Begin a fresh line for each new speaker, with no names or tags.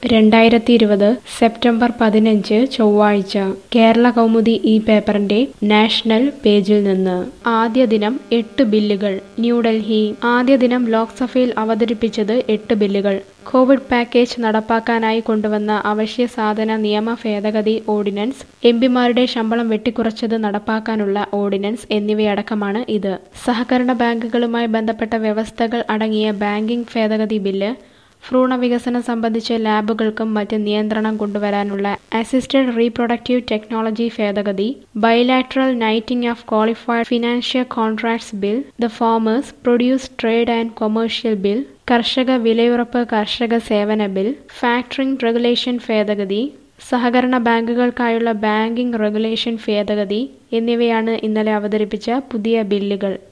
രണ്ടായിരത്തി ഇരുപത് സെപ്റ്റംബർ പതിനഞ്ച് ചൊവ്വാഴ്ച കേരള കൗമുദി ഈ പേപ്പറിന്റെ നാഷണൽ പേജിൽ നിന്ന് ആദ്യ ദിനം എട്ട് ബില്ലുകൾ ന്യൂഡൽഹി ആദ്യ ദിനം ലോക്സഭയിൽ അവതരിപ്പിച്ചത് എട്ട് ബില്ലുകൾ കോവിഡ് പാക്കേജ് നടപ്പാക്കാനായി കൊണ്ടുവന്ന അവശ്യ സാധന നിയമ ഭേദഗതി ഓർഡിനൻസ് എംപിമാരുടെ ശമ്പളം വെട്ടിക്കുറച്ചത് നടപ്പാക്കാനുള്ള ഓർഡിനൻസ് എന്നിവയടക്കമാണ് ഇത് സഹകരണ ബാങ്കുകളുമായി ബന്ധപ്പെട്ട വ്യവസ്ഥകൾ അടങ്ങിയ ബാങ്കിംഗ് ഭേദഗതി ബില്ല് ഭ്രൂണ വികസനം സംബന്ധിച്ച് ലാബുകൾക്കും മറ്റ് നിയന്ത്രണം കൊണ്ടുവരാനുള്ള അസിസ്റ്റഡ് റീപ്രൊഡക്റ്റീവ് ടെക്നോളജി ഭേദഗതി bilateral netting of qualified financial contracts bill the farmers produce trade and commercial bill കർഷക വിലയുറപ്പ് കർഷക സേവന ബിൽ ഫാക്ടറിംഗ് റെഗുലേഷൻ ഭേദഗതി സഹകരണ ബാങ്കുകൾക്കായുള്ള ബാങ്കിംഗ് റെഗുലേഷൻ ഭേദഗതി എന്നിവയാണ് ഇന്നലെ അവതരിപ്പിച്ച പുതിയ ബില്ലുകൾ